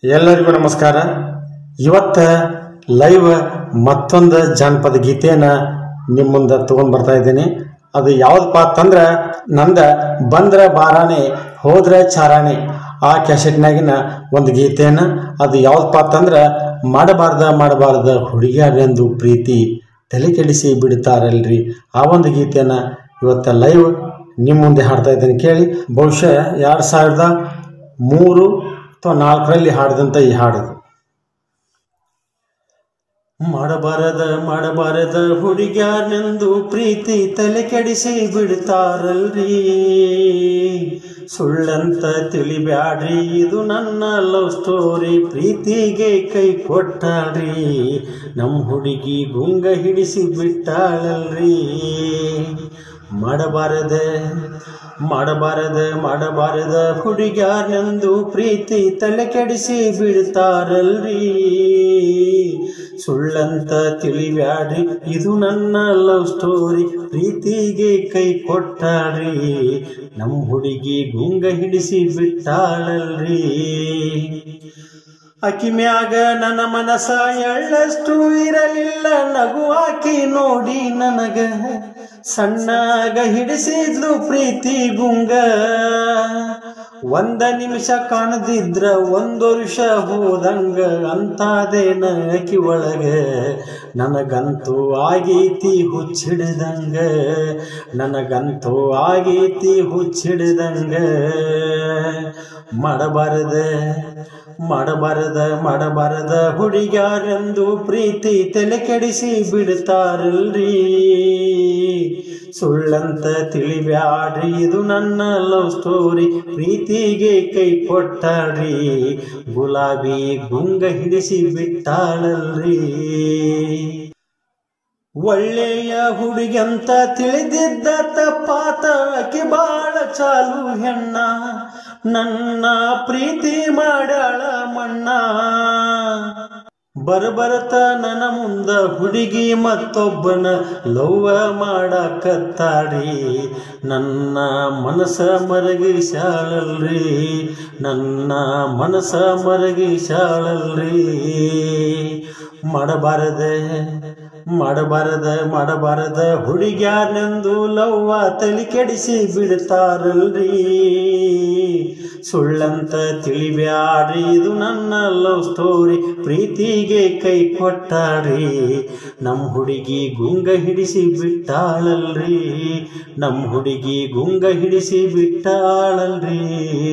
ಎಲ್ಲರಿಗೂ ನಮಸ್ಕಾರ ಇವತ್ತ ಲೈವ್ ಮತ್ತೊಂದು ಜಾನಪದ ಗೀತೆಯನ್ನು ನಿಮ್ಮ ಮುಂದೆ ತೊಗೊಂಡು ಬರ್ತಾ ಇದ್ದೀನಿ ಅದು ಯಾವ್ದಪ್ಪ ಅಂತಂದ್ರೆ ನಂದ ಬಂದ್ರ ಬಾರಾಣೆ ಹೋದ್ರ ಚಾರಾಣೆ ಆ ಕ್ಯಾಸೆಟ್ನಾಗಿನ ಒಂದು ಗೀತೆಯನ್ನು ಅದು ಯಾವ್ದಪ್ಪ ಅಂತಂದ್ರೆ ಮಾಡಬಾರ್ದ ಮಾಡಬಾರ್ದ ಹುಡುಗಿಯರೆಂದು ಪ್ರೀತಿ ತಲೆ ಕೆಡಿಸಿ ಬಿಡ್ತಾರಲ್ರಿ ಆ ಒಂದು ಗೀತೆಯನ್ನು ಇವತ್ತ ಲೈವ್ ನಿಮ್ಮ ಮುಂದೆ ಹಾಡ್ತಾ ಇದ್ದೀನಿ ಕೇಳಿ ಬಹುಶಃ ಎರಡು ಸಾವಿರದ ಮೂರು ಅಥವಾ ನಾಲ್ಕರಲ್ಲಿ ಹಾಡಿದಂಥ ಈ ಹಾಡು ಮಾಡಬಾರದ ಮಾಡಬಾರದ ಹುಡುಗ್ಯಾರನೆಂದು ಪ್ರೀತಿ ತಲೆ ಕೆಡಿಸಿ ಬಿಡ್ತಾರಲ್ರಿ ಸುಳ್ಳಂತ ತಿಳಿಬ್ಯಾಡ್ರಿ ಇದು ನನ್ನ ಲವ್ ಸ್ಟೋರಿ ಪ್ರೀತಿಗೆ ಕೈ ಕೊಟ್ಟಾಳ್ರಿ ನಮ್ಮ ಹುಡುಗಿ ಗುಂಗ ಹಿಡಿಸಿ ಬಿಟ್ಟಾಳಲ್ರಿ ಮಾಡಬಾರದ ಮಾಡಬಾರದ ಮಾಡಬಾರದ ಹುಡುಗ್ಯಾರನೆಂದು ಪ್ರೀತಿ ತಲೆ ಕೆಡಿಸಿ ಬಿಡ್ತಾರಲ್ರಿ ಸುಳ್ಳಂತ ತಿಳಿಬ್ಯಾಡ್ರಿ ಇದು ನನ್ನ ಲವ್ ಸ್ಟೋರಿ ಪ್ರೀತಿಗೆ ಕೈ ಕೊಟ್ಟಾಡ್ರಿ ನಮ್ಮ ಹುಡುಗಿ ಗುಂಗ ಹಿಡಿಸಿ ಬಿಟ್ಟಾಳಲ್ರಿ ಅಕಿ ಮ್ಯಾಗ ನನ್ನ ಮನಸ ಎಳ್ಳಷ್ಟು ಇರಲಿಲ್ಲ ನಗು ಹಾಕಿ ನೋಡಿ ನನಗ ಸಣ್ಣಗ ಹಿಡಿಸಿದ್ಲು ಪ್ರೀತಿ ಗುಂಗ ಒಂದ ನಿಮಿಷ ಕಾಣದಿದ್ರ ಒಂದು ವರ್ಷ ಹೋದಂಗ ಅಂತಾದೇನ ಅಕಿ ಒಳಗ ನನಗಂತೂ ಆಗೈತಿ ಹುಚ್ಚಿಡ್ದಂಗ ನನಗಂತೂ ಆಗೈತಿ ಹುಚ್ಚಿಡ್ದಂಗ ಮಾಡಬಾರದ ಮಾಡಬಾರದ ಮಾಡಬಾರದ ಹುಡುಗ್ಯಾರೆಂದು ಪ್ರೀತಿ ತಲೆ ಕೆಡಿಸಿ ಬಿಡ್ತಾರಲ್ರಿ ಸುಳ್ಳಂತ ತಿಳಿಬ್ಯಾಡ್ರಿ ಇದು ನನ್ನ ಲವ್ ಸ್ಟೋರಿ ಪ್ರೀತಿಗೆ ಕೈ ಕೊಟ್ಟಾಡ್ರಿ ಗುಲಾಬಿ ಗುಂಗ ಹಿಡಿಸಿ ಬಿಟ್ಟಾಳಲ್ರಿ ಒಳ್ಳೆಯ ಹುಡುಗಂತ ತಿಳಿದಿದ್ದ ತಪ್ಪಾತ ಆಕಿ ಬಾಳ ಚಾಲು ಹೆಣ್ಣ ನನ್ನ ಪ್ರೀತಿ ಮಾಡ್ಯಾಳ ಮಣ್ಣ ಬರಬರತ ನನ್ನ ಮುಂದ ಹುಡುಗಿ ಮತ್ತೊಬ್ಬನ ಲವ್ವ ಮಾಡಕತ್ತಾಡಿ ನನ್ನ ಮನಸ ಮರಗಿಸಾಳಲ್ರಿ ನನ್ನ ಮನಸ ಮರಗಿಸಾಳಲ್ರಿ ಮಾಡಬಾರದೆ ಮಾಡಬಾರದ ಮಾಡಬಾರದ ಹುಡುಗ್ಯಾರನೆಂದು ಲವ್ವ ತಲೆ ಕೆಡಿಸಿ ಬಿಡ್ತಾರಲ್ರಿ ಸುಳ್ಳಂತ ತಿಳಿಬ್ಯಾಡ್ರಿ ಇದು ನನ್ನ ಲವ್ ಸ್ಟೋರಿ ಪ್ರೀತಿಗೆ ಕೈ ಕೊಟ್ಟಾಡ್ರಿ ನಮ್ಮ ಹುಡುಗಿ ಗುಂಗ ಹಿಡಿಸಿ ಬಿಟ್ಟಾಳಲ್ರಿ ನಮ್ಮ ಹುಡುಗಿ ಗುಂಗ ಹಿಡಿಸಿ ಬಿಟ್ಟಾಳಲ್ರಿ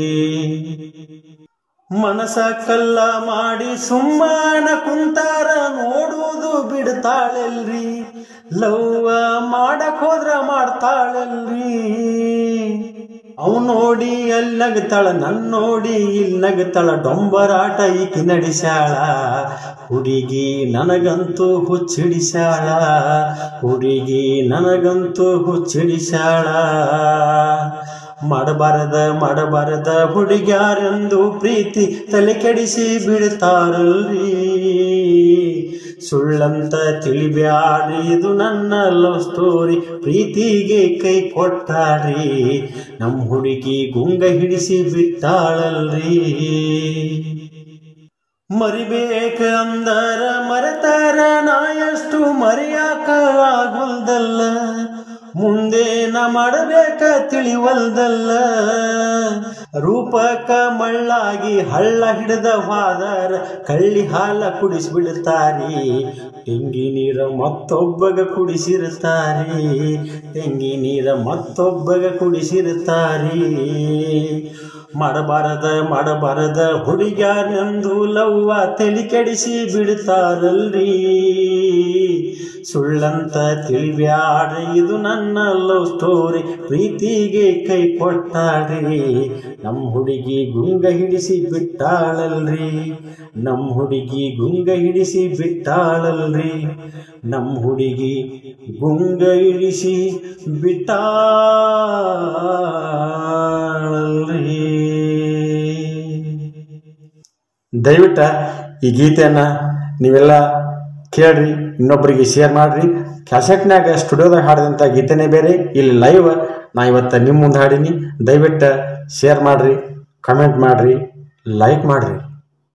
ಮನಸ ಕಲ್ಲ ಮಾಡಿ ಸುಮ್ಮನ ಕುಂತಾರ ನೋಡುವುದು ಬಿಡ್ತಾಳಲ್ರಿ ಲವ್ವ ಮಾಡಕ್ ಹೋದ್ರ ಮಾಡ್ತಾಳಲ್ರಿ ಅವ್ ನೋಡಿ ಅಲ್ಲಿ ನಗ್ತಾಳ ನನ್ ನೋಡಿ ಇಲ್ಲಿ ನಗ್ತಾಳ ಡೊಂಬರಾಟ ಈಕಿ ನಡೆಸ್ಯಾಳ ಹುಡುಗಿ ನನಗಂತೂ ಹುಚ್ಚಿಡಿಸ್ಯಾಳ ಹುಡುಗಿ ನನಗಂತೂ ಹುಚ್ಚಿಡಿಸ್ಯಾಳ ಮಾಡಬಾರದ ಮಾಡಬಾರದ ಹುಡುಗ್ಯಾರೆಂದು ಪ್ರೀತಿ ತಲೆ ಕೆಡಿಸಿ ಬಿಡ್ತಾರಲ್ರಿ ಸುಳ್ಳಂತ ತಿಳಿಬ್ಯಾಡ್ರಿ ಇದು ನನ್ನ ಲವ್ ಸ್ಟೋರಿ ಪ್ರೀತಿಗೆ ಕೈ ಕೊಟ್ಟಾಡ್ರಿ ನಮ್ಮ ಹುಡುಗಿ ಗುಂಗ ಹಿಡಿಸಿ ಬಿಟ್ಟಾಳಲ್ರಿ ಮರಿಬೇಕ ಅಂದರ ಮರೆತಾರ ನಾ ಎಷ್ಟು ಮರೆಯಾಕ ಆಗುಲ್ದಲ್ಲ ಮುಂದೆ ನ ಮಾಡಬೇಕ ತಿಳಿವಲ್ದಲ್ಲ ರೂಪಕ ಮಳ್ಳಾಗಿ ಹಳ್ಳ ಹಿಡಿದ ಹಾದರ ಕಳ್ಳಿ ಹಾಲ ಕುಡಿಸ್ಬಿಡ್ತಾರಿ ತೆಂಗಿ ನೀರ ಮತ್ತೊಬ್ಬಗ ಕುಡಿಸಿರ್ತಾರಿ ತೆಂಗಿ ನೀರ ಮತ್ತೊಬ್ಬಗ ಕುಡಿಸಿರ್ತಾರಿ ಮಾಡಬಾರದ ಮಾಡಬಾರದ ಹುಡುಗ್ಯಾರೆಂದು ಲವ್ವ ತಲೆ ಕೆಡಿಸಿ ಬಿಡ್ತಾರಲ್ರಿ ಸುಳ್ಳಂತ ತಿಳಿಬ್ಯಾಡ್ರಿ ಇದು ನನ್ನ ಲವ್ ಸ್ಟೋರಿ ಪ್ರೀತಿಗೆ ಕೈ ಕೊಟ್ಟಾಡ್ರಿ ನಮ್ಮ ಹುಡುಗಿ ಗುಂಗ ಹಿಡಿಸಿ ಬಿಟ್ಟಾಳಲ್ರಿ ನಮ್ಮ ಹುಡುಗಿ ಗುಂಗ ಹಿಡಿಸಿ ಬಿಟ್ಟಾಳಲ್ರಿ ನಮ್ಮ ಹುಡುಗಿ ಗುಂಗ ಇಳಿಸಿ ಬಿಟ್ಟಾಳಲ್ರಿ ದಯವಿಟ್ಟು ಈ ಗೀತೆಯನ್ನು ನೀವೆಲ್ಲ ಕೇಳ್ರಿ ಇನ್ನೊಬ್ಬರಿಗೆ ಶೇರ್ ಮಾಡ್ರಿ ಕ್ಯಾಸೆಟ್ನಾಗ ಸ್ಟುಡಿಯೋದಾಗ ಹಾಡಿದಂಥ ಗೀತೆನೇ ಬೇರೆ ಇಲ್ಲಿ ಲೈವ್ ನಾ ಇವತ್ತು ನಿಮ್ಮ ಮುಂದೆ ಹಾಡೀನಿ ದಯವಿಟ್ಟು ಶೇರ್ ಮಾಡಿರಿ ಕಮೆಂಟ್ ಮಾಡಿರಿ ಲೈಕ್ ಮಾಡಿರಿ